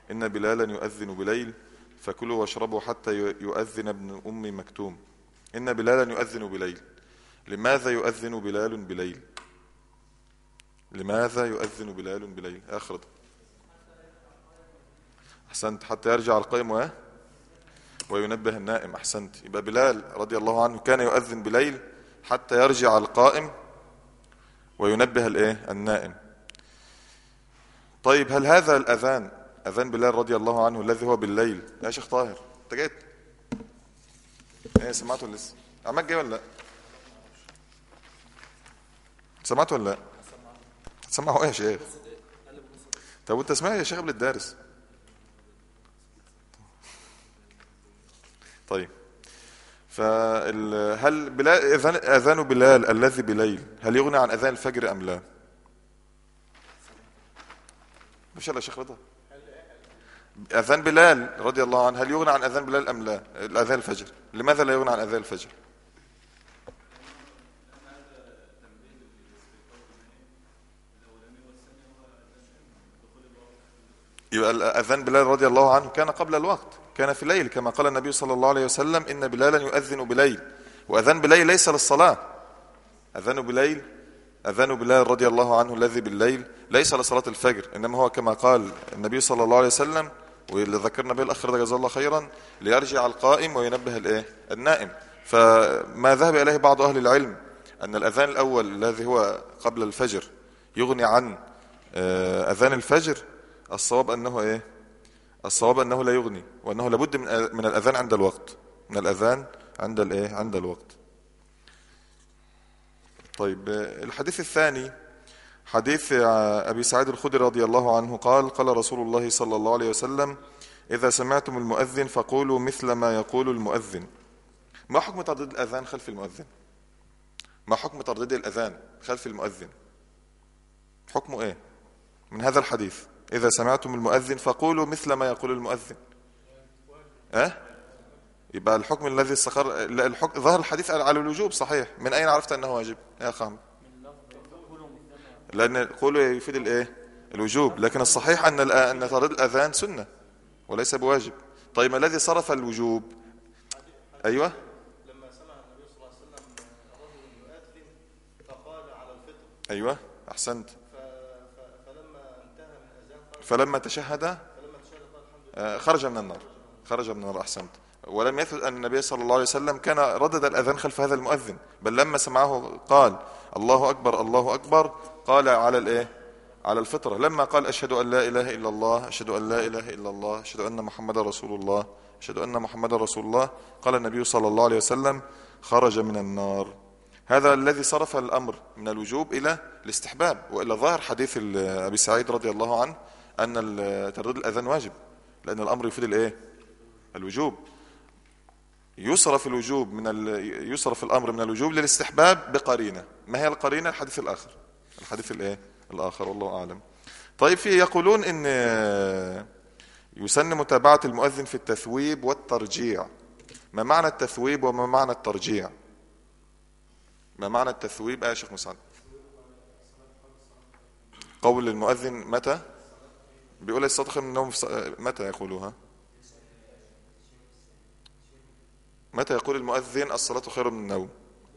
إن بلالا يؤذن بليل فكلوا واشربوا حتى يؤذن ابن أم مكتوم إن بلالا يؤذن بليل لماذا يؤذن بلال بليل لماذا يؤذن بلال بليل آخر أحسنت حتى يرجع القائم و وينبه النائم أحسنت يبقى بلال رضي الله عنه كان يؤذن بليل حتى يرجع القائم وينبه الايه النائم طيب هل هذا الأذان أذان بلال رضي الله عنه الذي هو بالليل يا شيخ طاهر انت جيت ايه سمعته لسه عمك جاي ولا لا سمعته ولا لا سمعه ايه يا شيخ طب وانت سمعت يا شيخ قبل الدارس طيب فهل بلال اذان اذان بلال الذي بليل هل يغني عن اذان الفجر ام لا مش يا شيخ رضا اذان بلال رضي الله عنه هل يغني عن اذان بلال ام لا اذان الفجر لماذا لا يغني عن اذان الفجر يبقى اذان بلال رضي الله عنه كان قبل الوقت كان في الليل كما قال النبي صلى الله عليه وسلم ان بلالا يؤذن بليل واذان بليل ليس للصلاه اذان بليل اذان بلال رضي الله عنه الذي بالليل ليس لصلاه الفجر انما هو كما قال النبي صلى الله عليه وسلم واللي ذكرنا به الاخ ده جزاه الله خيرا ليرجع القائم وينبه الايه النائم فما ذهب اليه بعض اهل العلم ان الاذان الاول الذي هو قبل الفجر يغني عن اذان الفجر الصواب انه ايه الصواب انه لا يغني وانه لابد من من الاذان عند الوقت من الاذان عند الايه عند الوقت طيب الحديث الثاني حديث ابي سعيد الخدري رضي الله عنه قال قال رسول الله صلى الله عليه وسلم اذا سمعتم المؤذن فقولوا مثل ما يقول المؤذن ما حكم ترديد الاذان خلف المؤذن ما حكم ترديد الاذان خلف المؤذن حكمه ايه من هذا الحديث إذا سمعتم المؤذن فقولوا مثل ما يقول المؤذن أه؟ يبقى الحكم الذي استقر الحكم ظهر الحديث على الوجوب صحيح من أين عرفت أنه واجب يا خام لأن قولوا يفيد الإيه الوجوب لكن الصحيح أن أن ترديد الأذان سنة وليس بواجب طيب ما الذي صرف الوجوب أيوه لما سمع النبي صلى الله عليه وسلم رجل يؤذن فقال على الفطر أيوه أحسنت ف- فلما انتهى من الاذان قال فلما تشهد فلما تشهد قال الحمد آه، خرج من النار خرج من النار أحسنت ولم يثبت أن النبي صلى الله عليه وسلم كان ردد الأذان خلف هذا المؤذن بل لما سمعه قال الله أكبر الله أكبر قال على الإيه على الفطرة لما قال أشهد أن لا إله إلا الله أشهد أن لا إله إلا الله أشهد أن محمد رسول الله أشهد أن محمد رسول الله قال النبي صلى الله عليه وسلم خرج من النار هذا الذي صرف الأمر من الوجوب إلى الاستحباب وإلى ظاهر حديث ال- أبي سعيد رضي الله عنه أن ال- ترديد الأذان واجب لأن الأمر يفيد الإيه الوجوب يصرف الوجوب من ال... يصرف الامر من الوجوب للاستحباب بقرينه ما هي القرينه الحديث الاخر الحديث الايه الاخر والله اعلم طيب في يقولون ان يسن متابعه المؤذن في التثويب والترجيع ما معنى التثويب وما معنى الترجيع ما معنى التثويب آه يا شيخ مسعد قول المؤذن متى بيقول الصوت خير من النوم في ص- متى يقولها متى يقول المؤذن الصلاة خير من النوم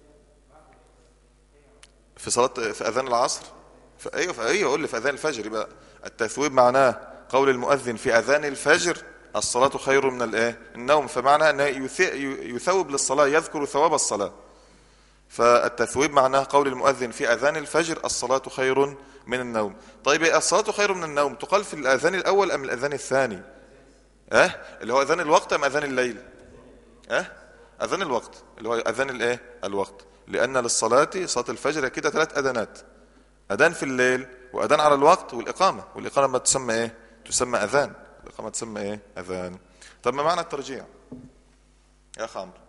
في صلاة في أذان العصر في أيوة في أيوة قول لي في أذان الفجر يبقى التثويب معناه قول المؤذن في أذان الفجر الصلاة خير من الإيه النوم فمعنى أنه يث- يثوب للصلاة يذكر ثواب الصلاة فالتثويب معناه قول المؤذن في أذان الفجر الصلاة خير من النوم طيب الصلاة خير من النوم تقال في الأذان الأول أم الأذان الثاني أه اللي هو أذان الوقت أم أذان الليل أه أذان الوقت اللي هو أذان الإيه الوقت لأن للصلاة صلاة الفجر كده ثلاث أذانات أذان في الليل وأذان على الوقت والإقامة والإقامة ما تسمى إيه تسمى أذان الإقامة تسمى إيه أذان طب ما معنى الترجيع يا أخ عمرو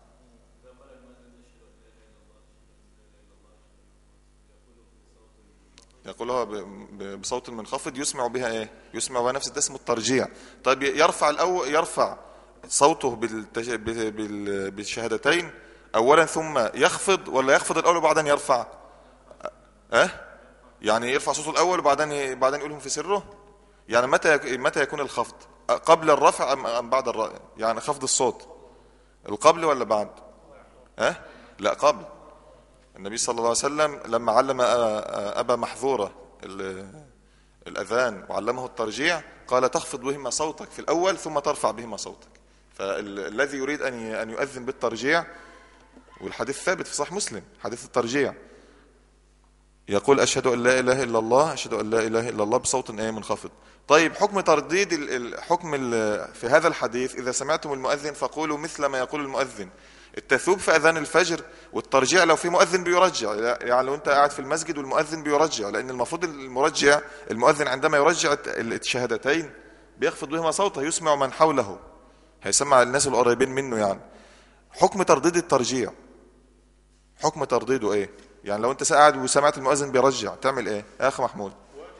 يقولها ب- ب- بصوت منخفض يسمع بها ايه يسمع بها نفس ده اسمه الترجيع طيب يرفع الاول يرفع صوته بالتج... ب- بال... بالشهادتين اولا ثم يخفض ولا يخفض الاول وبعدين يرفع اه يعني يرفع صوته الاول وبعدين بعدين يقولهم في سره يعني متى يك... متى يكون الخفض قبل الرفع ام أم بعد الرفع يعني خفض الصوت القبل ولا بعد ها لا قبل النبي صلى الله عليه وسلم لما علم أ- أ- ابا محذوره ال- الاذان وعلمه الترجيع قال تخفض بهما صوتك في الاول ثم ترفع بهما صوتك فالذي يريد ان ي- ان يؤذن بالترجيع والحديث ثابت في صحيح مسلم حديث الترجيع يقول أشهد أن لا إله إلا الله أشهد أن لا إله إلا الله بصوت إيه منخفض طيب حكم ترديد ال- ال- حكم ال- في هذا الحديث إذا سمعتم المؤذن فقولوا مثل ما يقول المؤذن التثوب في أذان الفجر والترجيع لو في مؤذن بيرجع يعني لو أنت قاعد في المسجد والمؤذن بيرجع لأن المفروض المرجع المؤذن عندما يرجع الت- الشهادتين بيخفض بهما صوته يسمع من حوله هيسمع الناس القريبين منه يعني حكم ترديد الترجيع حكم ترديده ايه يعني لو انت قاعد وسمعت المؤذن بيرجع تعمل ايه يا اخ محمود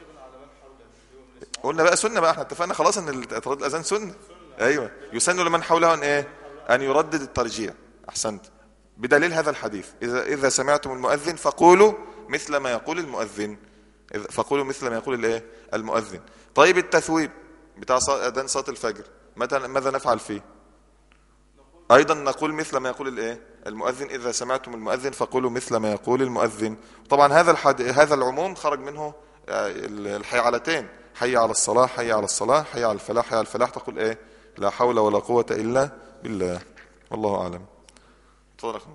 قلنا بقى سنه بقى احنا اتفقنا خلاص ان ترديد الاذان سنه ايوه يسن لمن حوله ان ايه ان يردد الترجيع احسنت بدليل هذا الحديث اذا اذا سمعتم المؤذن فقولوا مثل ما يقول المؤذن إذا- فقولوا مثل ما يقول الايه المؤذن طيب التثويب بتاع ص- اذان صلاه الفجر متى ماذا نفعل فيه ايضا نقول مثل ما يقول الايه المؤذن اذا سمعتم المؤذن فقولوا مثل ما يقول المؤذن طبعا هذا الحد... هذا العموم خرج منه آه، الحيعلتين حي على الصلاه حي على الصلاه حي على الفلاح حي على الفلاح تقول ايه لا حول ولا قوه الا بالله والله اعلم تفضل يا أخوي.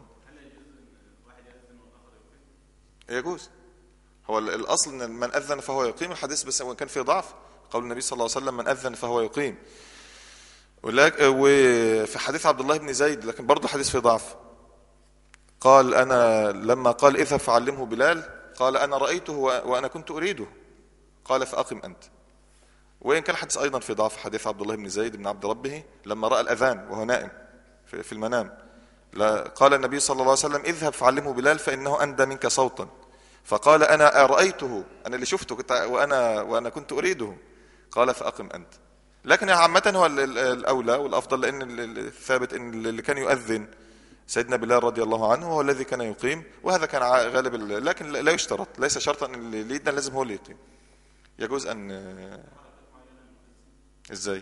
يجوز هو ال- الاصل ان من اذن فهو يقيم الحديث بس وان كان فيه ضعف قول النبي صلى الله عليه وسلم من اذن فهو يقيم ولك وفي حديث عبد الله بن زيد لكن برضه حديث فيه ضعف قال انا لما قال اذهب فعلمه بلال قال انا رايته و- وانا كنت اريده قال فاقم انت وان كان حديث ايضا في ضعف حديث عبد الله بن زيد بن عبد ربه لما راى الاذان وهو نائم في في المنام لا قال النبي صلى الله عليه وسلم اذهب فعلمه بلال فانه اندى منك صوتا فقال انا رايته انا اللي شفته كنت وانا وانا كنت اريده قال فاقم انت لكن عامة هو ال- ال- الأولى والأفضل لأن ال- ال- الثابت أن اللي كان يؤذن سيدنا بلال رضي الله عنه هو الذي كان يقيم وهذا كان ع- غالب ال- لكن لا يشترط ليس شرطا أن اللي يدنا لازم هو اللي يقيم يجوز أن إزاي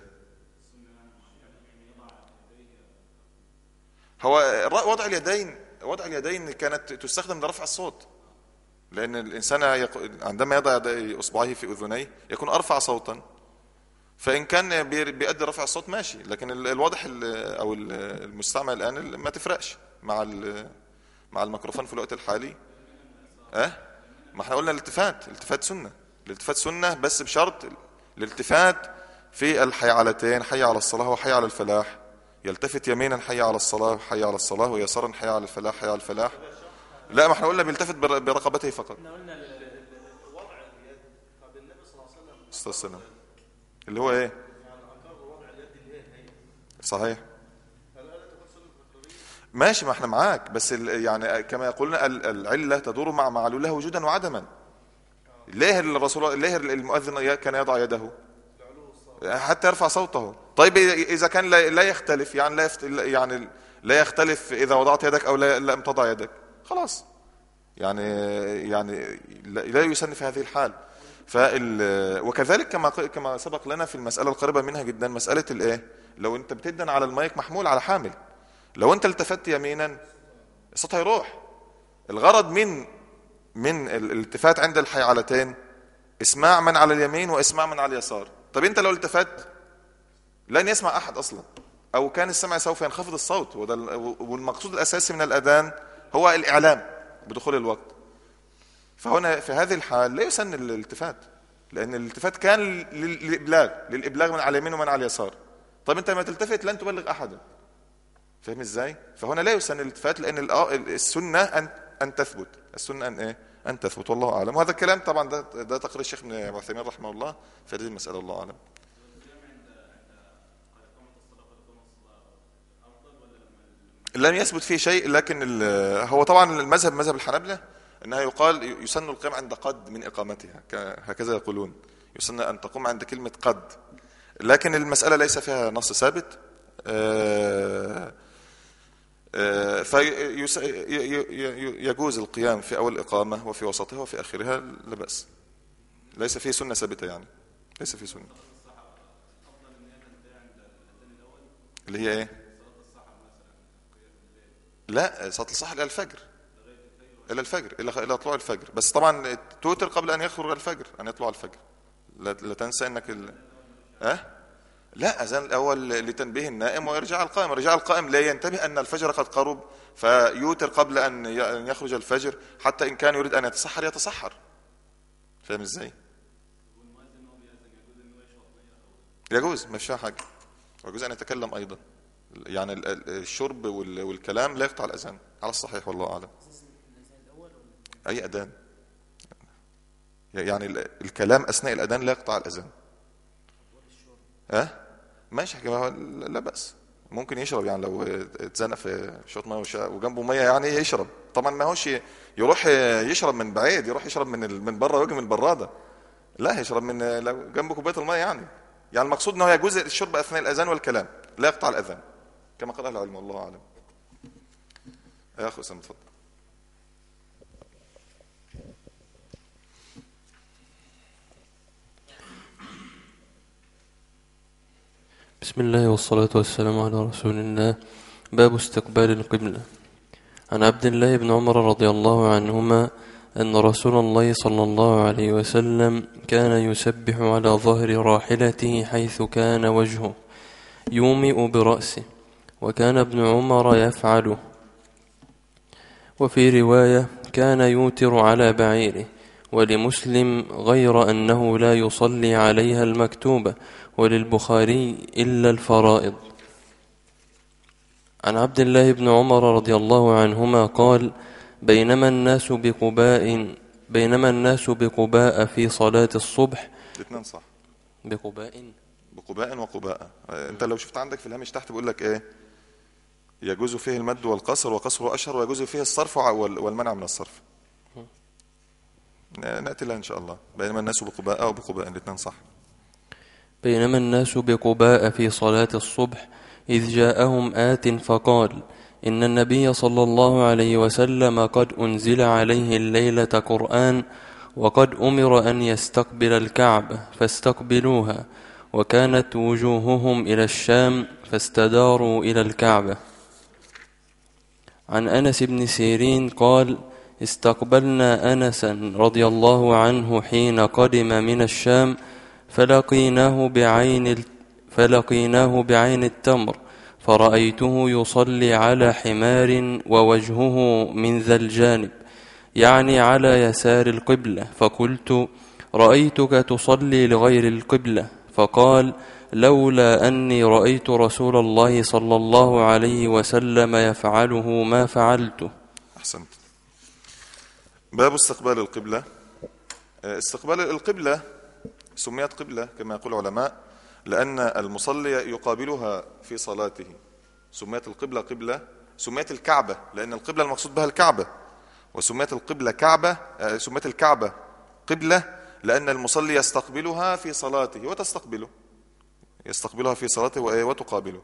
هو الر- وضع اليدين وضع اليدين كانت تستخدم لرفع الصوت لأن الإنسان يق- عندما يضع يدي إصبعيه في أذنيه يكون أرفع صوتا فان كان بي- بيؤدي رفع الصوت ماشي لكن ال- الواضح ال- او ال- المستعمل الان ال- ما تفرقش مع ال- مع الميكروفون في الوقت الحالي اه ما احنا قلنا الالتفات الالتفات سنه الالتفات سنه بس بشرط الالتفات في الحيعلتين حي على الصلاه وحي على الفلاح يلتفت يمينا حي على الصلاه وحي على الصلاه ويسارا حي على الفلاح حي على الفلاح لا ما احنا قلنا بيلتفت بر- برقبته فقط احنا قلنا ال- ال- ال- وضع اليد طب النبي صلى الله عليه وسلم استاذ سلام اللي هو ايه يعني اقر وضع اليد اللي هي هي صحيح هل الا تكون سنه تكراريه؟ ماشي ما احنا معاك بس ال- يعني كما يقولون ال- العله تدور مع معلولها وجودا وعدما ليه الرسول ليه المؤذن ي- كان يضع يده حتى يرفع صوته طيب اذا كان لا لا يختلف يعني لا يفت يعني لا يختلف اذا وضعت يدك او لا لم تضع يدك خلاص يعني يعني لا لا يسن في هذه الحال فال وكذلك كما كما سبق لنا في المساله القريبه منها جدا مساله الايه لو انت بتدن على المايك محمول على حامل لو انت التفت يمينا الصوت هيروح الغرض من من ال- الالتفات عند الحيعلتين اسماع من على اليمين واسماع من على اليسار طب انت لو التفت لن يسمع احد اصلا او كان السمع سوف ينخفض الصوت وده ال- والمقصود الاساسي من الاذان هو الاعلام بدخول الوقت فهنا في هذه الحال لا يسن الالتفات لان الالتفات كان لل- للابلاغ للابلاغ من على اليمين ومن على اليسار طب انت لما تلتفت لن تبلغ احدا فاهم ازاي فهنا لا يسن الالتفات لان الآ- السنه ان ان تثبت السنه ان ايه ان تثبت والله اعلم وهذا الكلام طبعا ده ده تقرير الشيخ ابن عثيمين رحمه الله في هذه المساله الله اعلم لم يثبت فيه شيء لكن ال- هو طبعا المذهب مذهب الحنابلة انها يقال يسن القيام عند قد من اقامتها ك- هكذا يقولون يسن ان تقوم عند كلمة قد لكن المسألة ليس فيها نص ثابت آه، آه، فيس- ي- ي- ي- يجوز القيام في اول اقامة وفي وسطها وفي اخرها لا بأس ليس فيه سنة ثابتة يعني ليس فيه سنة اللي هي ايه لا صلاه الصحة الى الفجر الى الفجر الى الى طلوع الفجر بس طبعا توتر قبل ان يخرج الفجر ان يطلع الفجر لا, لا تنسى انك ال... أه؟ لا اذان الاول لتنبيه النائم وارجاع القائم ارجاع القائم لا ينتبه ان الفجر قد قرب فيوتر قبل ان ي- أن يخرج الفجر حتى ان كان يريد ان يتسحر يتسحر فاهم ازاي يجوز ما فيش حاجه ويجوز ان يتكلم ايضا يعني ال- ال- الشرب وال- والكلام لا يقطع الاذان على الصحيح والله اعلم اي اذان يعني ال- الكلام اثناء الاذان لا يقطع الاذان ها ماشي ما هو لا باس ممكن يشرب يعني لو اتزنق في شوط ميه وشا- وجنبه ميه يعني يشرب طبعا ما هوش ي- يروح يشرب من بعيد يروح يشرب من ال- من بره ويجي من البراده لا يشرب من لو جنبه كوبايه الميه يعني يعني المقصود انه يجوز الشرب اثناء الاذان والكلام لا يقطع الاذان كما قال اهل العلم والله اعلم يا اخو اسامه اتفضل بسم الله والصلاة والسلام على رسول الله باب استقبال القبلة عن عبد الله بن عمر رضي الله عنهما أن رسول الله صلى الله عليه وسلم كان يسبح على ظهر راحلته حيث كان وجهه يومئ برأسه وكان ابن عمر يفعله وفي رواية كان يوتر على بعيره ولمسلم غير أنه لا يصلي عليها المكتوبة وللبخاري إلا الفرائض عن عبد الله بن عمر رضي الله عنهما قال بينما الناس بقباء بينما الناس بقباء في صلاة الصبح الاثنين صح بقباء بقباء وقباء آه، انت لو شفت عندك في الهامش تحت بيقول لك ايه يجوز فيه المد والقصر وقصره اشهر ويجوز فيه الصرف وع- وال- والمنع من الصرف ن- ناتي لها ان شاء الله بينما الناس بقباء وبقباء الاثنين صح بينما الناس بقباء في صلاة الصبح إذ جاءهم آت فقال إن النبي صلى الله عليه وسلم قد أنزل عليه الليلة قرآن وقد أمر أن يستقبل الكعبة فاستقبلوها وكانت وجوههم إلى الشام فاستداروا إلى الكعبة عن انس بن سيرين قال استقبلنا انسا رضي الله عنه حين قدم من الشام فلقيناه بعين ال- فلقيناه بعين التمر فرأيته يصلي على حمار ووجهه من ذا الجانب يعني على يسار القبلة فقلت رأيتك تصلي لغير القبلة فقال لولا أني رأيت رسول الله صلى الله عليه وسلم يفعله ما فعلته احسنت باب استقبال القبلة آه، استقبال القبلة سميت قبلة كما يقول العلماء لأن المصلي يقابلها في صلاته سميت القبلة قبلة سميت الكعبة لأن القبلة المقصود بها الكعبة وسميت القبلة كعبة آه، سميت الكعبة قبلة لأن المصلي يستقبلها في صلاته وتستقبله يستقبلها في صلاته وإيه؟ وتقابله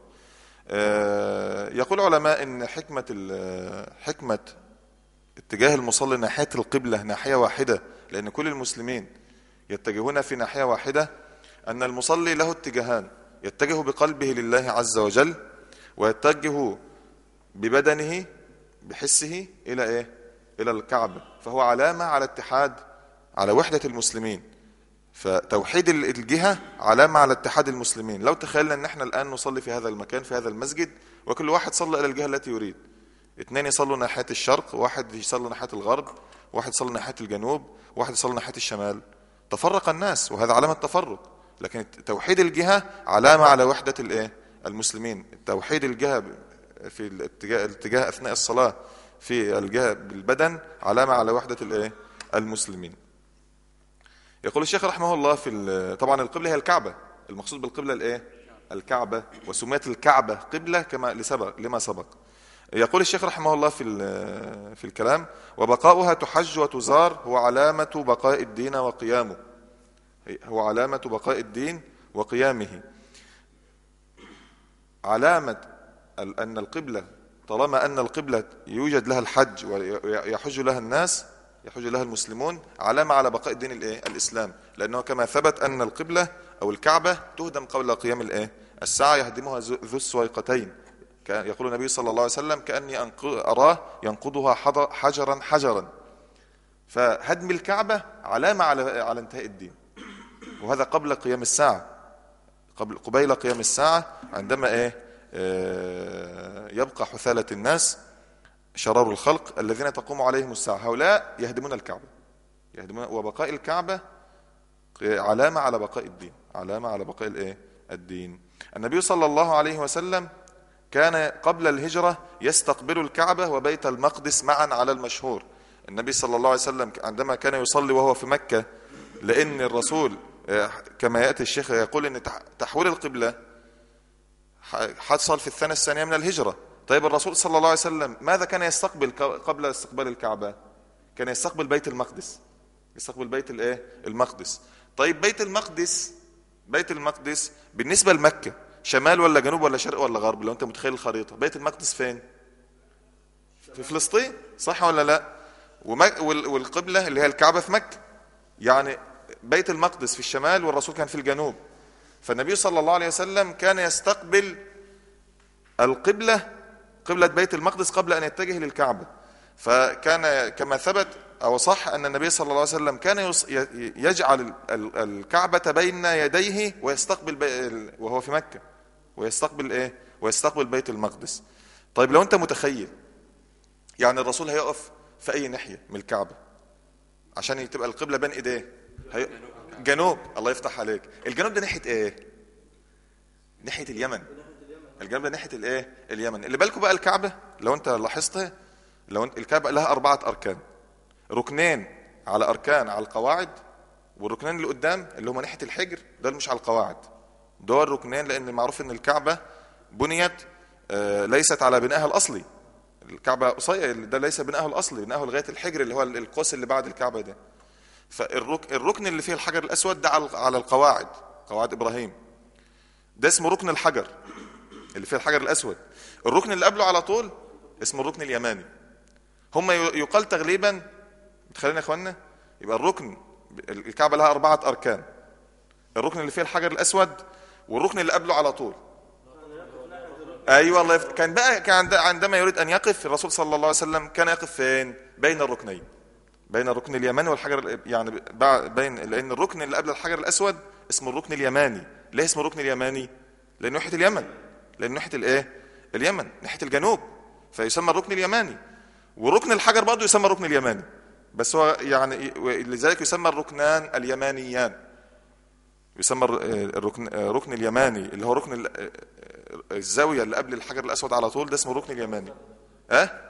آه، يقول العلماء ان حكمة ال- حكمة اتجاه المصلي ناحية القبلة ناحية واحدة لأن كل المسلمين يتجهون في ناحية واحدة أن المصلي له اتجاهان يتجه بقلبه لله عز وجل ويتجه ببدنه بحسه إلى إيه؟ إلى الكعبة فهو علامة على اتحاد على وحدة المسلمين فتوحيد ال- الجهة علامة على اتحاد المسلمين لو تخيلنا ان احنا الآن نصلي في هذا المكان في هذا المسجد وكل واحد صلى إلى الجهة التي يريد اثنين يصلوا ناحية الشرق واحد يصلي ناحية الغرب واحد يصلي ناحية الجنوب واحد يصلي ناحية الشمال تفرق الناس وهذا علامة تفرق لكن توحيد الجهة علامة على وحدة الايه المسلمين توحيد الجهة ب- في الاتجاه, الاتجاه أثناء الصلاة في الجهة بالبدن علامة على وحدة الايه المسلمين يقول الشيخ رحمه الله في ال- طبعا القبلة هي الكعبة المقصود بالقبلة الايه الكعبة وسميت الكعبة قبلة كما لسبق لما سبق يقول الشيخ رحمه الله في ال- في الكلام وبقاؤها تحج وتزار هو علامة بقاء الدين وقيامه هو علامة بقاء الدين وقيامه علامة ال- أن القبلة طالما أن القبلة يوجد لها الحج ويحج لها الناس يحج لها المسلمون علامة على بقاء الدين الإيه؟ الإسلام لأنه كما ثبت أن القبلة أو الكعبة تهدم قبل قيام الإيه؟ الساعة يهدمها ذو ذو السويقتين كان- يقول النبي صلى الله عليه وسلم كأني أنق- أراه ينقضها حض- حجرا حجرا فهدم الكعبة علامة على على انتهاء الدين وهذا قبل قيام الساعة قبل قبيل قيام الساعة عندما ايه آه، يبقى حثالة الناس شرار الخلق الذين تقوم عليهم الساعة هؤلاء يهدمون الكعبة يهدمون وبقاء الكعبة علامة على بقاء الدين علامة على بقاء الايه الدين النبي صلى الله عليه وسلم كان قبل الهجرة يستقبل الكعبة وبيت المقدس معا على المشهور النبي صلى الله عليه وسلم عندما كان يصلي وهو في مكة لأن الرسول آه، كما يأتي الشيخ يقول أن تح- تحويل القبلة ح- حصل في السنة الثانية من الهجرة طيب الرسول صلى الله عليه وسلم ماذا كان يستقبل ق- قبل استقبال الكعبة كان يستقبل بيت المقدس يستقبل بيت الايه المقدس طيب بيت المقدس بيت المقدس بالنسبة لمكة شمال ولا جنوب ولا شرق ولا غرب لو انت متخيل الخريطة بيت المقدس فين في فلسطين صح ولا لا ومك وال- والقبلة اللي هي الكعبة في مكة يعني بيت المقدس في الشمال والرسول كان في الجنوب فالنبي صلى الله عليه وسلم كان يستقبل القبلة قبلة بيت المقدس قبل أن يتجه للكعبة فكان كما ثبت أو صح أن النبي صلى الله عليه وسلم كان يص- ي- يجعل ال- ال- الكعبة بين يديه ويستقبل بي وهو في مكة ويستقبل إيه ويستقبل بيت المقدس طيب لو أنت متخيل يعني الرسول هيقف في أي ناحية من الكعبة عشان تبقى القبلة بين إيديه هي... جنوب الله يفتح عليك الجنوب ده ناحية إيه ناحية اليمن الجنوب ده ناحيه الايه اليمن اللي بالكم بقى الكعبه لو انت لاحظتها لو انت الكعبه لها اربعه اركان ركنين على اركان على القواعد والركنين اللي قدام اللي هم ناحيه الحجر دول مش على القواعد دول ركنين لان معروف ان الكعبه بنيت آه، ليست على بنائها الاصلي الكعبه قصير ده ليس بنائها الاصلي بنائه لغايه الحجر اللي هو القوس اللي بعد الكعبه ده فالركن الركن اللي فيه الحجر الاسود ده على على القواعد قواعد ابراهيم ده اسمه ركن الحجر اللي فيه الحجر الاسود الركن اللي قبله على طول اسمه الركن اليماني هم ي- يقال تغليبا متخيلين يا اخوانا يبقى الركن الكعبه لها اربعه اركان الركن اللي فيه الحجر الاسود والركن اللي قبله على طول ايوه الله يفت... كان بقى كان عند- عندما يريد ان يقف الرسول صلى الله عليه وسلم كان يقف فين بين الركنين بين الركن اليماني والحجر ال- يعني بع- بين لان الركن اللي قبل الحجر الاسود اسمه الركن اليماني ليه اسمه الركن اليماني لانه ناحيه اليمن لانه ناحيه الايه اليمن ناحيه الجنوب فيسمى الركن اليماني وركن الحجر برضه يسمى الركن اليماني بس هو يعني لذلك يسمى الركنان اليمانيان يسمى الر- الركن الركن اليماني اللي هو ركن ال- الزاويه اللي قبل الحجر الاسود على طول ده اسمه الركن اليماني ها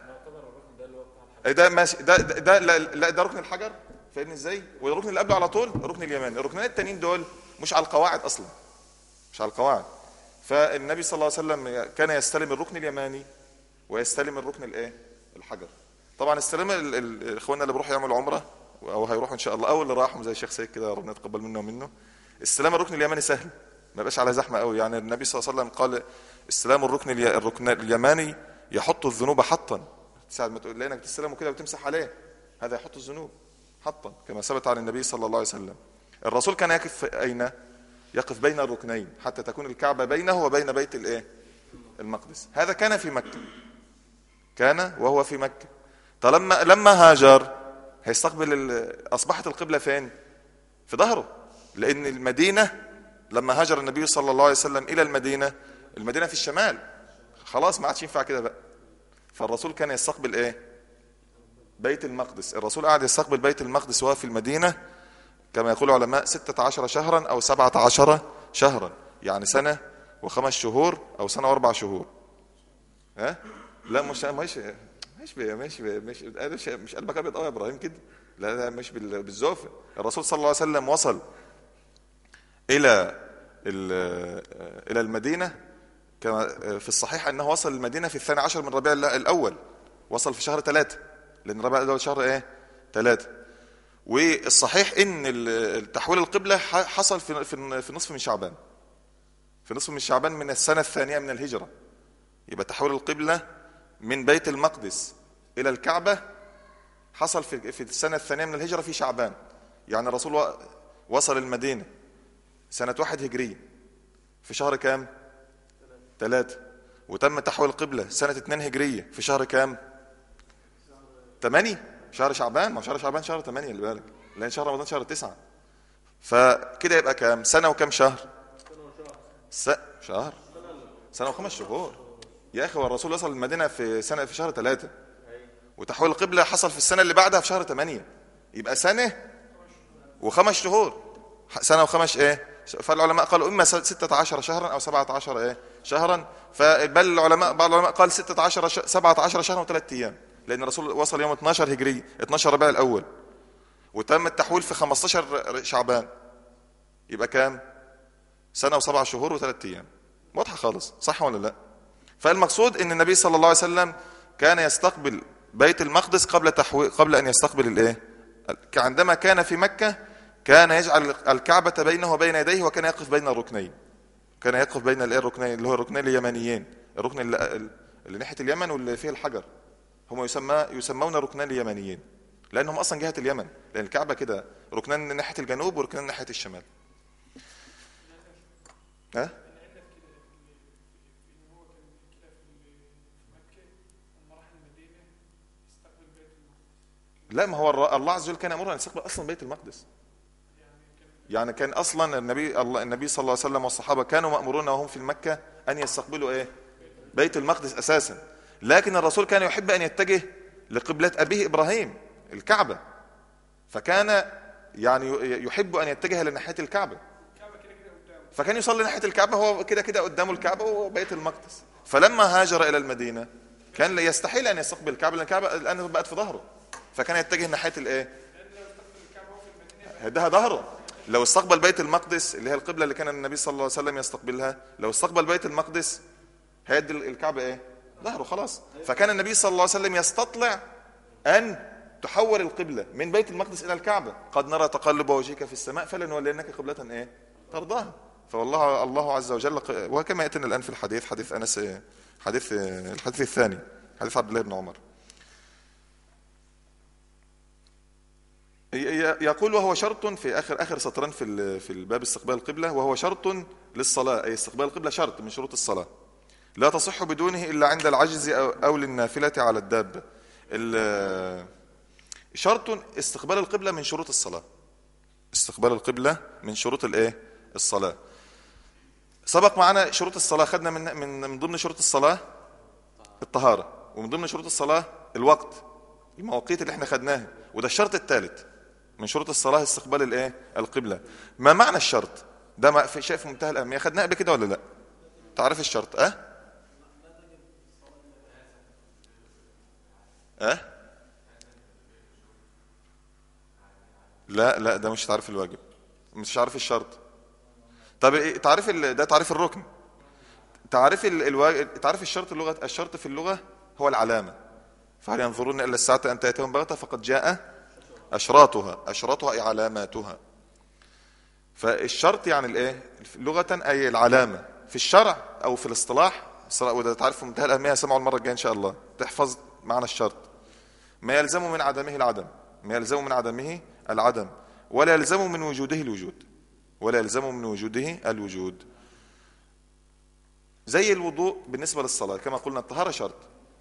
أه؟ ده ماشي ده ده, ده لا, لا ده ركن الحجر فاهمني ازاي والركن اللي قبله على طول الركن اليماني الركنين التانيين دول مش على القواعد اصلا مش على القواعد فالنبي صلى الله عليه وسلم كان يستلم الركن اليماني ويستلم الركن الايه الحجر طبعا استلام ال- ال- اخواننا اللي بيروحوا يعملوا عمره او هيروحوا ان شاء الله او اللي راحوا زي الشيخ سيد كده ربنا يتقبل منا ومنه استلام الركن اليماني سهل ما يبقاش على زحمه قوي يعني النبي صلى الله عليه وسلم قال استلام الركن الي- الركن اليماني يحط الذنوب حطا ساعة ما تقول لانك تستلمه كده وتمسح عليه هذا يحط الذنوب حطا كما ثبت عن النبي صلى الله عليه وسلم الرسول كان يقف اين يقف بين الركنين حتى تكون الكعبه بينه وبين بيت الايه المقدس هذا كان في مكه كان وهو في مكه طالما لما هاجر هيستقبل ال- اصبحت القبله فين في ظهره لان المدينه لما هاجر النبي صلى الله عليه وسلم الى المدينه المدينه في الشمال خلاص ما عادش ينفع كده بقى فالرسول كان يستقبل ايه بيت المقدس الرسول قاعد يستقبل بيت المقدس وهو في المدينه كما يقول العلماء ستة عشر شهرا أو سبعة عشر شهرا يعني سنة وخمس شهور أو سنة وأربع شهور ها لا مش مش مش بي مش بي مش مش, مش قلبك ابيض قوي يا ابراهيم كده لا لا مش بال- بالزوف الرسول صلى الله عليه وسلم وصل الى ال- الى المدينه كما في الصحيح انه وصل المدينه في الثاني عشر من ربيع الاول وصل في شهر ثلاثة لان ربيع الاول شهر ايه ثلاثة والصحيح ان ال- تحويل القبله ح- حصل في في في نصف من شعبان في نصف من شعبان من السنه الثانيه من الهجره يبقى تحويل القبله من بيت المقدس الى الكعبه حصل في في السنه الثانيه من الهجره في شعبان يعني الرسول و- وصل المدينه سنه واحد هجريه في شهر كام ثلاثة وتم تحويل القبلة سنة 2 هجرية في شهر كام 8 شهر شعبان ما هو شهر شعبان شهر 8 اللي بالك لان شهر رمضان شهر 9 فكده يبقى كام سنة وكام شهر س... شهر سنة وخمس شهور يا اخي والرسول وصل المدينة في سنة في شهر ثلاثة وتحويل القبلة حصل في السنة اللي بعدها في شهر 8 يبقى سنة وخمس شهور سنة وخمس ايه فالعلماء قالوا اما 16 شهرا او 17 ايه شهرا فبل العلماء بعض العلماء قال 16 ش... 17 شهرا وثلاث ايام لان الرسول وصل يوم 12 هجري 12 ربيع الاول وتم التحويل في 15 شعبان يبقى كام سنة وسبع شهور وثلاث ايام واضحة خالص صح ولا لا فالمقصود ان النبي صلى الله عليه وسلم كان يستقبل بيت المقدس قبل تحويل قبل ان يستقبل الايه عندما كان في مكة كان يجعل الكعبة بينه وبين يديه وكان يقف بين الركنين كان يقف بين الايه الركنين اللي هو الركنين اليمانيين الركن اللي, اللي ناحية اليمن واللي فيه الحجر هم يسمى يسمون ركنان اليمانيين لانهم اصلا جهة اليمن لان الكعبة كده ركنان ناحية الجنوب وركنان ناحية الشمال ها لا ما هو الر- الله عز وجل كان يامرنا ان نستقبل اصلا بيت المقدس يعني كان اصلا النبي الله النبي صلى الله عليه وسلم والصحابه كانوا مامورون وهم في مكه ان يستقبلوا ايه بيت المقدس اساسا لكن الرسول كان يحب ان يتجه لقبله ابيه ابراهيم الكعبه فكان يعني يحب ان يتجه لناحيه الكعبه فكان يصلي ناحيه الكعبه هو كده كده قدامه الكعبه وهو بيت المقدس فلما هاجر الى المدينه كان يستحيل ان يستقبل الكعبه لان الكعبه الان بقت في ظهره فكان يتجه ناحيه الايه ده ظهره لو استقبل بيت المقدس اللي هي القبله اللي كان النبي صلى الله عليه وسلم يستقبلها لو استقبل بيت المقدس هيدي الكعبه ايه ظهره خلاص فكان النبي صلى الله عليه وسلم يستطلع ان تحول القبله من بيت المقدس الى الكعبه قد نرى تقلب وجهك في السماء فلنولينك قبله ايه ترضاها فوالله الله عز وجل ق- وكما ياتينا الان في الحديث حديث انس إيه؟ حديث إيه؟ الحديث الثاني حديث عبد الله بن عمر ي- ي- يقول وهو شرط في اخر اخر سطرين في ال- في الباب استقبال القبله وهو شرط للصلاه اي استقبال القبله شرط من شروط الصلاه لا تصح بدونه الا عند العجز او, أو للنافله على الدابه ال- شرط استقبال القبله من شروط الصلاه استقبال القبله من شروط الايه الصلاه سبق معنا شروط الصلاه خدنا من من من ضمن شروط الصلاه الطهاره ومن ضمن شروط الصلاه الوقت المواقيت اللي احنا خدناها وده الشرط الثالث من شروط الصلاه استقبال الايه القبله ما معنى الشرط ده ما في شيء في منتهى الاهميه خدناه قبل كده ولا لا تعرف الشرط اه اه لا لا ده مش تعريف الواجب مش عارف الشرط طب إيه تعريف ال... ده تعريف الركن تعريف ال... الوا... تعريف الشرط اللغه الشرط في اللغه هو العلامه فهل ينظرون الا الساعه ان تاتيهم بغته فقد جاء اشراطها اشراطها اي علاماتها فالشرط يعني الايه لغه اي العلامه في الشرع او في الاصطلاح الصلاة- وده تعرف في منتهى الاهميه سمعوا المره الجايه ان شاء الله تحفظ معنى الشرط ما يلزم من عدمه العدم ما يلزم من عدمه العدم ولا يلزم من وجوده الوجود ولا يلزم من وجوده الوجود زي الوضوء بالنسبة للصلاة كما قلنا الطهارة شرط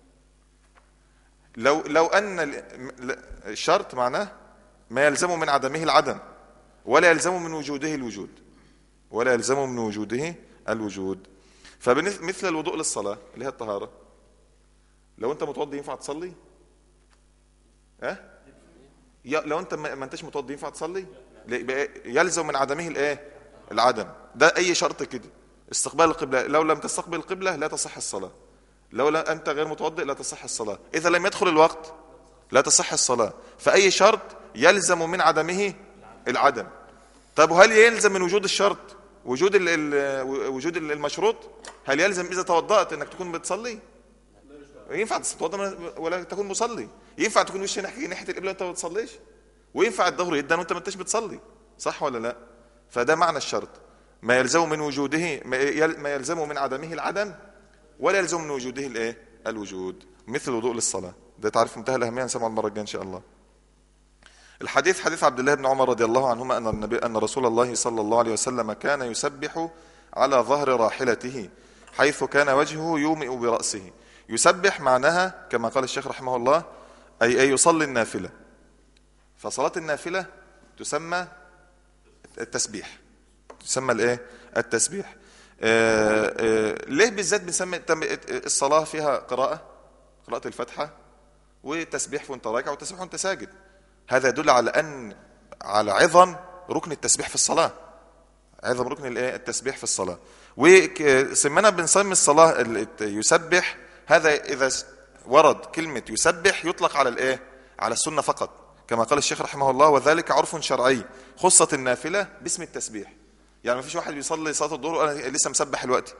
لو لو أن ال- الشرط معناه ما يلزم من عدمه العدم ولا يلزم من وجوده الوجود ولا يلزم من وجوده الوجود فمثل الوضوء للصلاة اللي هي الطهارة لو أنت متوضي ينفع تصلي؟ ها؟ يا- لو انت ما ما انتش متوضي ينفع تصلي لا، يبقى يلزم من عدمه الايه العدم ده اي شرط كده استقبال القبله لو لم تستقبل القبله لا تصح الصلاه لو لا انت غير متوضئ لا تصح الصلاه اذا لم يدخل الوقت لا تصح الصلاه فاي شرط يلزم من عدمه العدم طب وهل يلزم من وجود الشرط وجود ال ال وجود المشروط هل يلزم اذا توضأت انك تكون بتصلي ينفع تتوضا ولا تكون مصلي ينفع تكون وش ناحيه ناحيه القبله وانت ما بتصليش وينفع الظهر يدن وانت ما انتش بتصلي صح ولا لا فده معنى الشرط ما يلزم من وجوده ما يل- ما يلزم من عدمه العدم ولا يلزم من وجوده الايه الوجود مثل الوضوء للصلاه ده تعرف منتهى الاهميه نسمعه المره الجايه ان شاء الله الحديث حديث عبد الله بن عمر رضي الله عنهما ان النبي ان رسول الله صلى الله عليه وسلم كان يسبح على ظهر راحلته حيث كان وجهه يومئ برأسه يسبح معناها كما قال الشيخ رحمه الله أي أي يصلي النافلة فصلاة النافلة تسمى التسبيح تسمى الايه التسبيح آه آه ليه بالذات بنسمي التم- الصلاة فيها قراءة قراءة الفاتحة وتسبيح وانت راكع وتسبيح وانت ساجد هذا يدل على ان على عظم ركن التسبيح في الصلاه عظم ركن الايه التسبيح في الصلاه وسمنا بنسمي الصلاه ال- الت- يسبح هذا اذا س- ورد كلمه يسبح يطلق على الايه على السنه فقط كما قال الشيخ رحمه الله وذلك عرف شرعي خصت النافله باسم التسبيح يعني ما فيش واحد بيصلي صلاه الظهر وانا لسه مسبح الوقت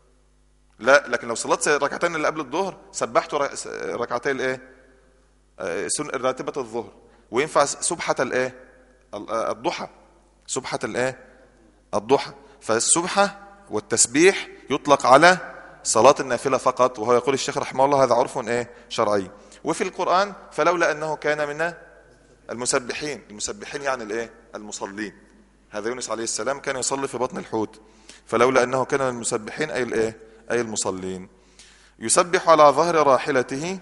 لا لكن لو صليت ركعتين اللي قبل الظهر سبحت ر- س- ركعتي الايه آه، سن راتبة الظهر وينفع سبحة الايه ال- آه، الضحى سبحة الايه الضحى فالسبحة والتسبيح يطلق على صلاة النافلة فقط وهو يقول الشيخ رحمه الله هذا عرف ايه شرعي وفي القرآن فلولا انه كان من المسبحين المسبحين يعني الايه المصلين هذا يونس عليه السلام كان يصلي في بطن الحوت فلولا انه كان من المسبحين اي الايه اي المصلين يسبح على ظهر راحلته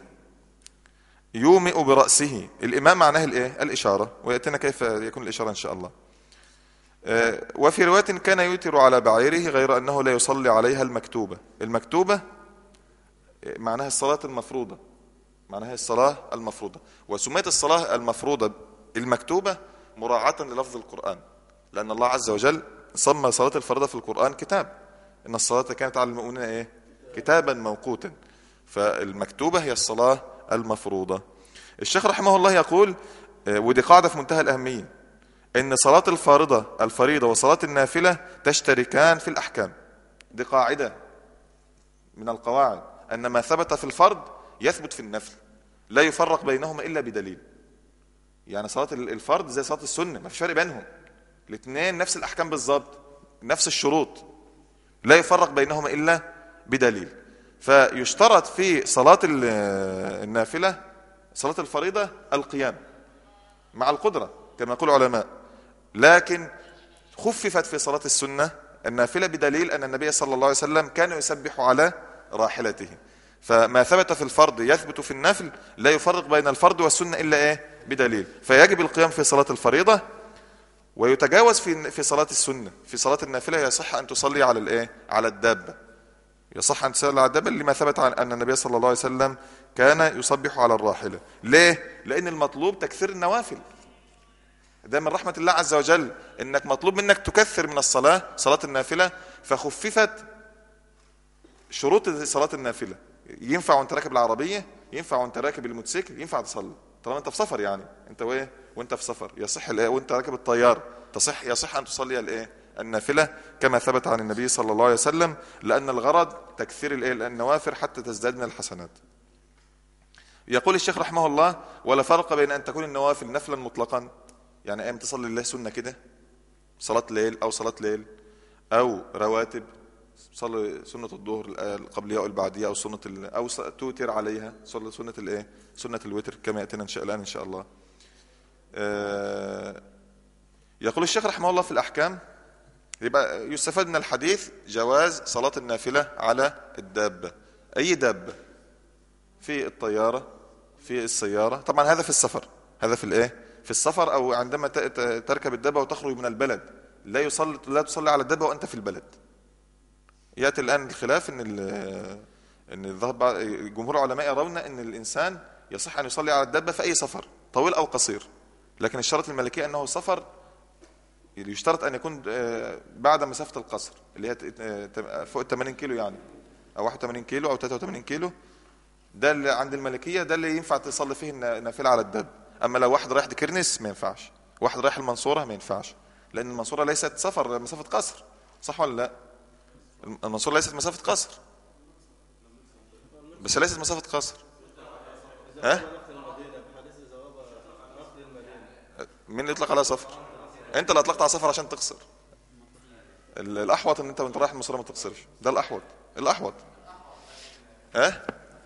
يومئ برأسه الإمام معناه الإيه؟ الإشارة ويأتينا كيف يكون الإشارة إن شاء الله آه، وفي رواية كان يوتر على بعيره غير أنه لا يصلي عليها المكتوبة المكتوبة آه، معناها الصلاة المفروضة معناها الصلاة المفروضة وسميت الصلاة المفروضة المكتوبة مراعاة للفظ القرآن لأن الله عز وجل سمى صلاة الفريضة في القرآن كتاب إن الصلاة كانت على المؤمنين إيه؟ كتابا موقوتا فالمكتوبة هي الصلاة المفروضة الشيخ رحمه الله يقول آه، ودي قاعدة في منتهى الأهمية إن صلاة الفارضة الفريضة وصلاة النافلة تشتركان في الأحكام دي قاعدة من القواعد أن ما ثبت في الفرض يثبت في النفل لا يفرق بينهما إلا بدليل يعني صلاة الفرض زي صلاة السنة ما فيش فرق بينهم الاثنين نفس الأحكام بالظبط نفس الشروط لا يفرق بينهما إلا بدليل فيشترط في صلاة ال- النافلة صلاة الفريضة القيام مع القدرة كما يقول العلماء لكن خففت في صلاة السنة النافلة بدليل أن النبي صلى الله عليه وسلم كان يسبح على راحلته فما ثبت في الفرض يثبت في النفل لا يفرق بين الفرض والسنة إلا إيه بدليل فيجب القيام في صلاة الفريضة ويتجاوز في في صلاة السنة في صلاة النافلة يصح أن تصلي على الإيه على الدابة يصح أن تصلي على الدابة لما ثبت عن أن النبي صلى الله عليه وسلم كان يصبح على الراحلة ليه؟ لأن المطلوب تكثير النوافل ده من رحمة الله عز وجل انك مطلوب منك تكثر من الصلاة صلاة النافلة فخففت شروط صلاة النافلة ينفع وانت راكب العربية ينفع وانت راكب الموتوسيكل ينفع تصلي طالما انت في سفر يعني انت وايه وانت في سفر يصح الايه وانت راكب الطيارة تصح يصح ان تصلي الايه النافلة كما ثبت عن النبي صلى الله عليه وسلم لان الغرض تكثير الايه النوافل حتى تزداد من الحسنات يقول الشيخ رحمه الله ولا فرق بين ان تكون النوافل نفلا مطلقا يعني ايام تصلي لله سنه كده صلاه ليل او صلاه ليل او رواتب صلي سنه الظهر القبليه او البعديه او سنه ال- او ص- توتر عليها صلي سنه الايه سنه الوتر كما ياتينا ان شاء الله ان شاء الله آه، يقول الشيخ رحمه الله في الاحكام يبقى يستفاد من الحديث جواز صلاه النافله على الدابه اي دابه في الطيارة في السيارة طبعا هذا في السفر هذا في الايه في السفر او عندما ت- ت- تركب الدابة وتخرج من البلد لا يصلي لا تصلي على الدابة وانت في البلد ياتي الان الخلاف ان ال- ان الذهب بعض- جمهور العلماء يرون ان الانسان يصح ان يصلي على الدابة في اي سفر طويل او قصير لكن الشرط المالكي انه سفر يشترط ان يكون آه، بعد مسافة القصر اللي هي ت- آه، فوق ال 80 كيلو يعني او 81 كيلو او 83 كيلو ده اللي عند الملكية ده اللي ينفع تصلي فيه النا- النافلة على الدب أما لو واحد رايح دكرنس ما ينفعش واحد رايح المنصورة ما ينفعش لأن المنصورة ليست سفر مسافة قصر صح ولا لا المنصورة ليست مسافة قصر بس ليست مسافة قصر ها نقل المدينة بحديث الزواب نقل المدينة مين اللي يطلق على سفر انت اللي اطلقت على سفر عشان تقصر ال- الاحوط ان انت وانت رايح المنصورة ما تقصرش ده الاحوط الاحوط ها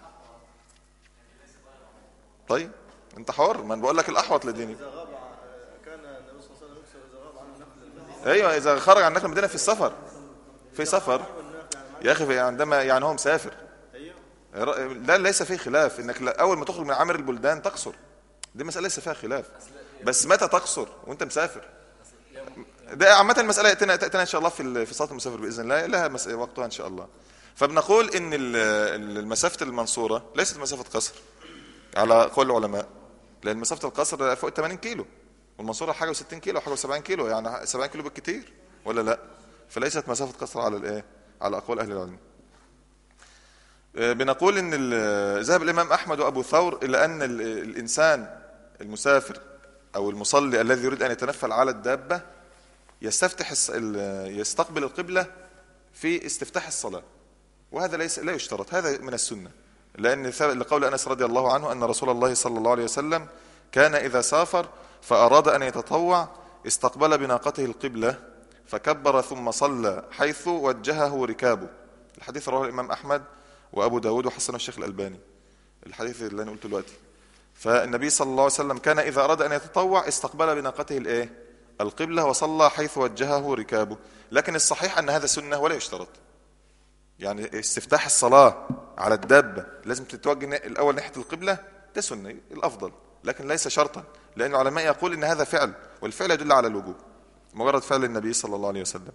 طيب انت حر ما انا بقول لك الاحوط لديني إذا غاب ع- كان النبي صلى الله عليه وسلم يكسر إذا غاب عن نقل المدينة ايوه اذا خرج عن نقل المدينه في السفر في سفر يا اخي عندما يعني هو مسافر ايوه لا ليس فيه خلاف انك لا- اول ما تخرج من عامر البلدان تقصر دي مساله ليس فيها خلاف بس متى تقصر وانت مسافر ده عامه المساله تاتينا تاتينا ان شاء الله في ال- في صلاه المسافر باذن الله لها مس- وقتها ان شاء الله فبنقول ان ال- ال- المسافه المنصوره ليست مسافه قصر على قول العلماء لان مسافه القصر فوق 80 كيلو والمنصوره حاجه و60 كيلو حاجه و70 كيلو يعني 70 كيلو بالكثير ولا لا فليست مسافه قصر على الايه على اقوال اهل العلم آه، بنقول ان ال- ذهب الامام احمد وابو ثور الى ان ال- الانسان المسافر او المصلي الذي يريد ان يتنفل على الدابه يستفتح الص- ال- يستقبل القبله في استفتاح الصلاه وهذا ليس لا يشترط هذا من السنه لان ث- لقول انس رضي الله عنه ان رسول الله صلى الله عليه وسلم كان اذا سافر فاراد ان يتطوع استقبل بناقته القبله فكبر ثم صلى حيث وجهه ركابه الحديث رواه الامام احمد وابو داود وحسنه الشيخ الالباني الحديث اللي انا قلته دلوقتي فالنبي صلى الله عليه وسلم كان اذا اراد ان يتطوع استقبل بناقته الايه القبله وصلى حيث وجهه ركابه لكن الصحيح ان هذا سنه ولا يشترط يعني استفتاح الصلاة على الدابة لازم تتوجه نا- الأول ناحية القبلة ده سنة الأفضل لكن ليس شرطا لأن العلماء يقول إن هذا فعل والفعل يدل على الوجوب مجرد فعل النبي صلى الله عليه وسلم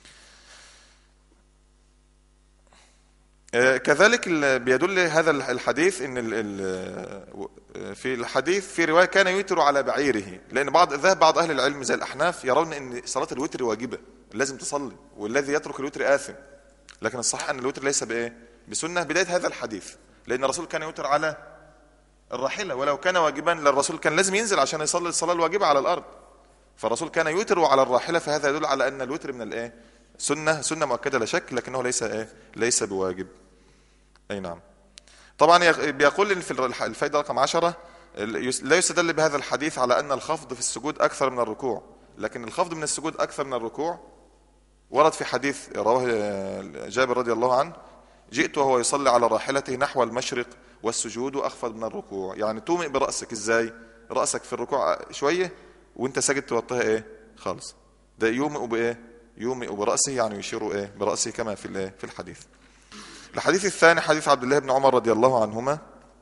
آه، كذلك ال- بيدل هذا الحديث ان ال- ال- في الحديث في روايه كان يوتر على بعيره لان بعض ذهب بعض اهل العلم زي الاحناف يرون ان صلاه الوتر واجبه لازم تصلي والذي يترك الوتر اثم لكن الصحيح ان الوتر ليس بايه بسنه بدايه هذا الحديث لان الرسول كان يوتر على الراحله ولو كان واجبا للرسول كان لازم ينزل عشان يصلي الصلاه الواجبه على الارض فالرسول كان يوتر على الراحله فهذا يدل على ان الوتر من الايه سنه سنه مؤكده لا شك لكنه ليس ايه ليس بواجب اي نعم طبعا يق- بيقول إن في الر- الفائده رقم عشرة ال- يس- لا يستدل بهذا الحديث على ان الخفض في السجود اكثر من الركوع لكن الخفض من السجود اكثر من الركوع ورد في حديث رواه آه، جابر رضي الله عنه جئت وهو يصلي على راحلته نحو المشرق والسجود اخفض من الركوع يعني تومئ براسك ازاي راسك في الركوع شويه وانت ساجد توطيها ايه خالص ده يومئ بايه يومئ براسه يعني يشير ايه براسه كما في الايه في الحديث الحديث الثاني حديث عبد الله بن عمر رضي الله عنهما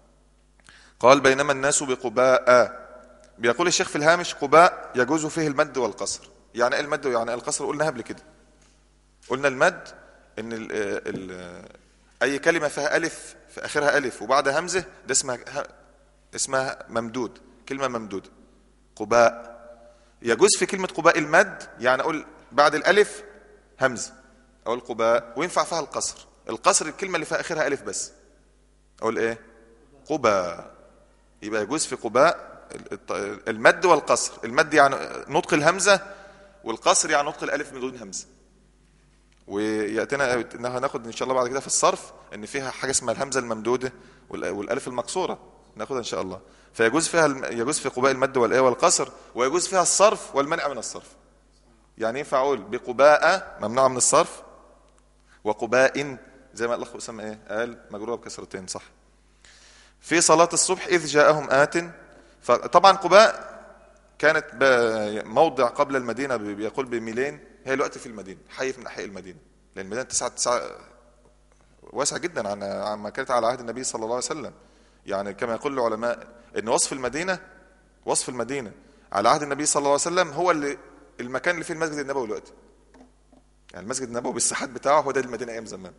قال بينما الناس بقباء بيقول الشيخ في الهامش قباء يجوز فيه المد والقصر يعني ايه المد ويعني ايه القصر قلنا قبل كده قلنا المد ان ال ال اي كلمه فيها الف في اخرها الف وبعدها همزه ده اسمها ه- اسمها ممدود كلمه ممدوده قباء يجوز في كلمه قباء المد يعني اقول بعد الالف همزه او القباء وينفع فيها القصر القصر الكلمه اللي فيها اخرها الف بس اقول ايه قباء يبقى يجوز في قباء الط- المد والقصر المد يعني نطق الهمزه والقصر يعني نطق الالف بدون همزه وياتينا إنها هناخد ان شاء الله بعد كده في الصرف ان فيها حاجه اسمها الهمزه الممدوده وال- والالف المقصوره ناخدها ان شاء الله فيجوز فيها الم- يجوز في قباء المد والايه والقصر ويجوز فيها الصرف والمنع من الصرف يعني ينفع اقول بقباء ممنوع من الصرف وقباء زي ما الاخ اسامه ايه قال مجروره بكسرتين صح في صلاه الصبح اذ جاءهم ات فطبعا قباء كانت ب- موضع قبل المدينه ب- بيقول بميلين هي الوقت في المدينه حي من احياء المدينه لان المدينه تسعة تسعة واسع جدا عن عن ما كانت على عهد النبي صلى الله عليه وسلم يعني كما يقول العلماء ان وصف المدينه وصف المدينه على عهد النبي صلى الله عليه وسلم هو اللي المكان اللي فيه المسجد النبوي دلوقتي يعني المسجد النبوي بالساحات بتاعه هو ده المدينه ايام زمان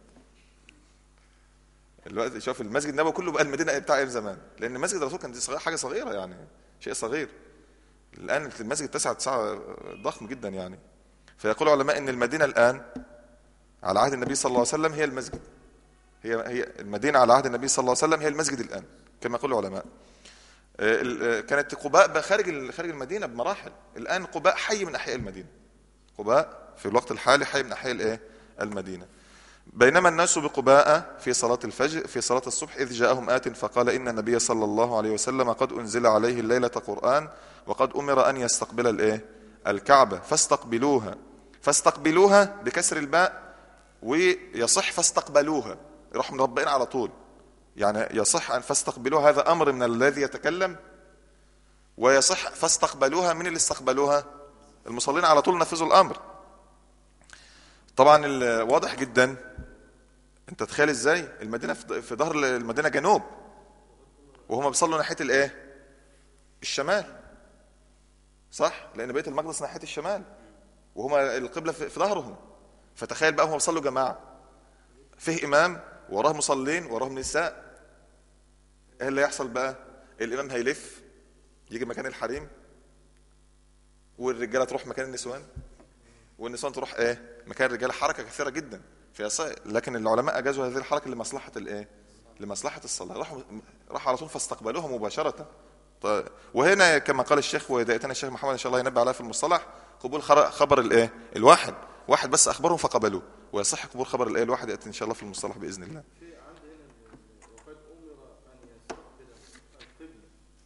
الوقت شوف المسجد النبوي كله بقى المدينه بتاع ايام زمان لان مسجد الرسول كان دي صغير حاجه صغيره يعني شيء صغير الان المسجد تسعة تسعة ضخم جدا يعني فيقول العلماء ان المدينه الان على عهد النبي صلى الله عليه وسلم هي المسجد هي هي المدينه على عهد النبي صلى الله عليه وسلم هي المسجد الان كما يقول العلماء آه، ال- آه، كانت قباء بقى خارج ال- خارج المدينه بمراحل الان قباء حي من احياء المدينه قباء في الوقت الحالي حي من احياء الايه المدينه بينما الناس بقباء في صلاة الفجر في صلاة الصبح إذ جاءهم آت فقال إن النبي صلى الله عليه وسلم قد أنزل عليه الليلة قرآن وقد أمر أن يستقبل الإيه؟ الكعبة فاستقبلوها فاستقبلوها بكسر الباء ويصح فاستقبلوها يروح مربئين على طول يعني يصح أن فاستقبلوها هذا أمر من الذي يتكلم ويصح فاستقبلوها من اللي استقبلوها المصلين على طول نفذوا الأمر طبعا ال- واضح جدا انت تخيل ازاي المدينه في في ظهر المدينه جنوب وهم بيصلوا ناحيه الايه الشمال صح لان بيت المقدس ناحيه الشمال وهما القبله في في ظهرهم فتخيل بقى هم بيصلوا جماعه فيه امام وراه مصلين وراهم نساء ايه اللي يحصل بقى الامام هيلف يجي مكان الحريم والرجاله تروح مكان النسوان والنسوان تروح ايه مكان الرجاله حركه كثيره جدا في أص- لكن العلماء اجازوا هذه الحركه لمصلحه الايه لمصلحه الصلاه راحوا راحوا على طول فاستقبلوها مباشره طيب وهنا كما قال الشيخ وياتينا الشيخ محمد ان شاء الله ينبه عليها في المصطلح قبول خر- خبر الايه الواحد واحد بس اخبرهم فقبلوه ويصح قبول خبر الايه الواحد ياتي ان شاء الله في المصطلح باذن الله في عند هنا وقد امر ان يستقبل القبله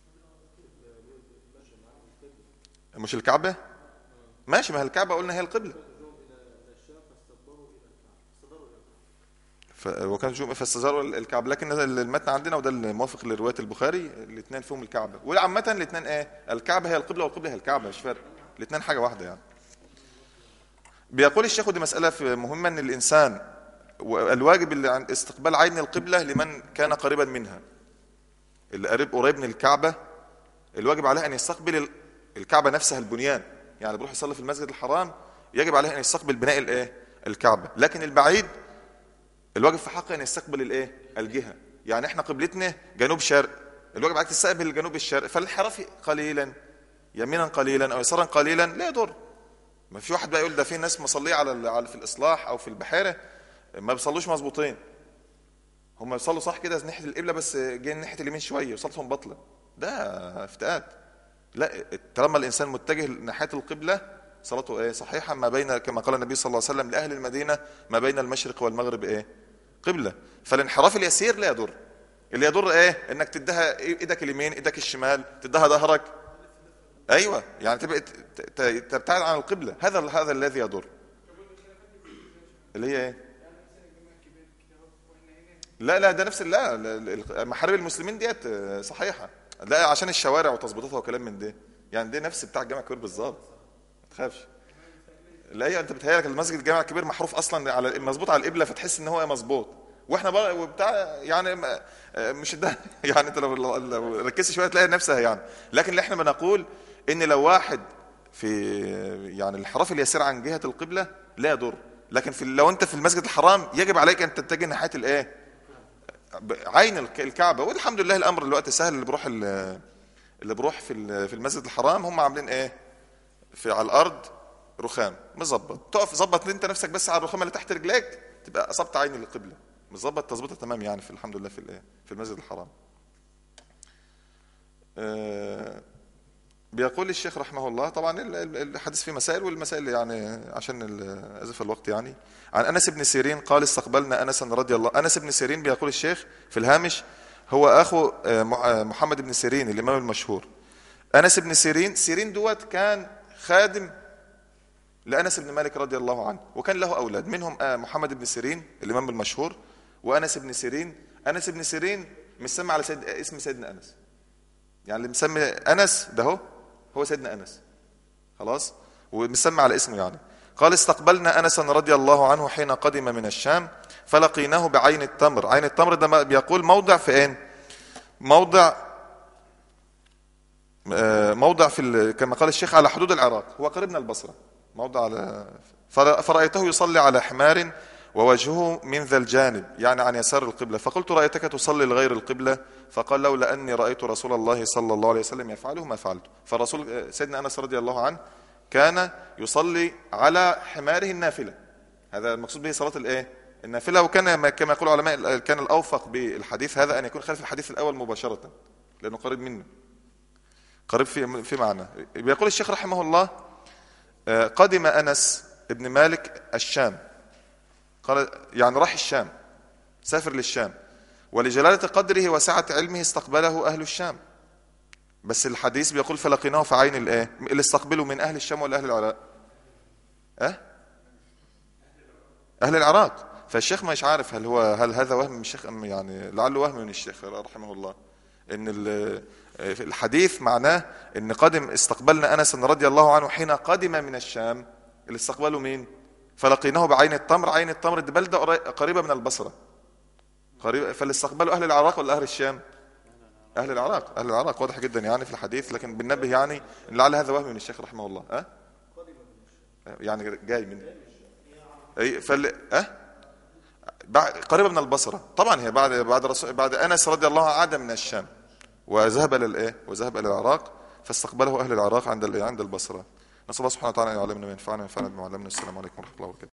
ماشي معاه القبله مش الكعبه ماشي ما هي الكعبه قلنا هي القبله رجوعهم الى الى الشام فاستدبروا الى الكعبه استداروا الى الكعبه ف... وكان جمع فاستزاروا الكعبه لكن هذا المتن عندنا وده الموافق لروايه البخاري الاثنين فيهم الكعبه وعامه الاثنين ايه الكعبه هي القبله والقبله هي الكعبه مش فارق الاثنين حاجه واحده يعني بيقول الشيخ ودي مساله في- مهمه ان الانسان الواجب اللي عن استقبال عين القبله لمن كان قريبا منها اللي قريب قريب من الكعبه الواجب عليه ان يستقبل ال- الكعبه نفسها البنيان يعني بيروح يصلي في المسجد الحرام يجب عليه ان يستقبل بناء الايه الكعبه لكن البعيد الواجب في حقه ان يستقبل الايه الجهه يعني احنا قبلتنا جنوب شرق الواجب عليك تستقبل جنوب الشرق فالانحراف قليلا يمينا قليلا او يسارا قليلا لا يضر ما في واحد بقى يقول ده في ناس مصليه على ال- على في الاصلاح او في البحيره ما بيصلوش مظبوطين هم بيصلوا صح كده ناحيه القبله بس جايين ناحيه اليمين شويه وصلتهم بطله ده افتئات لا طالما الانسان متجه ناحيه القبله صلاته ايه صحيحه ما بين كما قال النبي صلى الله عليه وسلم لاهل المدينه ما بين المشرق والمغرب ايه قبله فالانحراف اليسير لا يضر اللي يضر ايه انك تديها ايدك اليمين ايدك الشمال تديها ظهرك ايوه يعني تبقى ت- ت- تبتعد عن القبله هذا هذا الذي يضر اللي هي ايه لا لا ده نفس لا لا، ال- محارب المسلمين ديت آه، صحيحه لا عشان الشوارع وتظبيطاتها وكلام من ده يعني ده نفس بتاع الجامع الكبير بالظبط ما تخافش لا هي انت بتهيألك المسجد الجامع الكبير محروف اصلا على مظبوط على القبله فتحس ان هو مظبوط واحنا بقى وبتاع يعني ما- آه، مش ده يعني انت لو لو ركزت شويه تلاقي نفسها يعني لكن اللي احنا بنقول ان لو واحد في يعني الانحراف اليسير عن جهه القبله لا يضر لكن في لو انت في المسجد الحرام يجب عليك ان تتجه ناحيه الايه عين الك- الكعبه والحمد لله الامر دلوقتي سهل اللي بروح ال- اللي بروح في ال- في المسجد الحرام هم عاملين ايه في على الارض رخام مظبط تقف ظبط انت نفسك بس على الرخام اللي تحت رجليك تبقى اصبت عين القبله مظبط تظبيطها تمام يعني في الحمد لله في الايه في المسجد الحرام آه، بيقول الشيخ رحمه الله طبعا ال- ال- الحديث فيه مسائل والمسائل يعني عشان ال- ازف الوقت يعني عن انس بن سيرين قال استقبلنا انسا رضي الله انس بن سيرين بيقول الشيخ في الهامش هو اخو آه، مح- آه، محمد بن سيرين الامام المشهور انس بن سيرين سيرين دوت كان خادم لانس بن مالك رضي الله عنه وكان له اولاد منهم آه، محمد بن سيرين الامام المشهور وانس بن سيرين انس بن سيرين مسمى على سيد اسم سيدنا انس يعني اللي مسمي انس ده هو هو سيدنا انس خلاص ومسمى على اسمه يعني قال استقبلنا انسا رضي الله عنه حين قدم من الشام فلقيناه بعين التمر عين التمر ده بيقول موضع في اين موضع آه، موضع في ال- كما قال الشيخ على حدود العراق هو قريب من البصره موضع على فر- فرأيته يصلي على حمار ووجهه من ذا الجانب يعني عن يسار القبلة فقلت رأيتك تصلي لغير القبلة فقال لولا أني رأيت رسول الله صلى الله عليه وسلم يفعله ما فعلته فالرسول سيدنا أنس رضي الله عنه كان يصلي على حماره النافلة هذا المقصود به صلاة الايه النافلة وكان ما- كما يقول العلماء كان الأوفق بالحديث هذا أن يكون خلف الحديث الأول مباشرة لأنه قريب منه قريب في في معنى بيقول الشيخ رحمه الله آه، قدم انس ابن مالك الشام قال يعني راح الشام سافر للشام ولجلالة قدره وسعة علمه استقبله أهل الشام بس الحديث بيقول فلقيناه في عين الايه اللي استقبلوا من أهل الشام ولا أهل العراق أه؟ أهل العراق فالشيخ مش عارف هل هو هل هذا وهم من الشيخ أم يعني لعله وهم من الشيخ رحمه الله ان ال- الحديث معناه ان قدم استقبلنا انس رضي الله عنه حين قدم من الشام اللي استقبله مين فلقيناه بعين التمر عين التمر دي بلده قري- قريبه من البصره قريب فالاستقبال اهل العراق ولا اهل الشام اهل العراق اهل العراق واضح جدا يعني في الحديث لكن بننبه يعني ان لعل هذا وهم من الشيخ رحمه الله اه يعني جاي من اي فال اه بعد قريبه من البصره طبعا هي بعد بعد رسول بعد انس رضي الله عنه عاد من الشام وذهب الى الايه وذهب الى العراق فاستقبله اهل العراق عند الايه عند البصره نسال الله سبحانه وتعالى ان يعلمنا ما ينفعنا وينفعنا بما علمنا السلام عليكم ورحمه الله وبركاته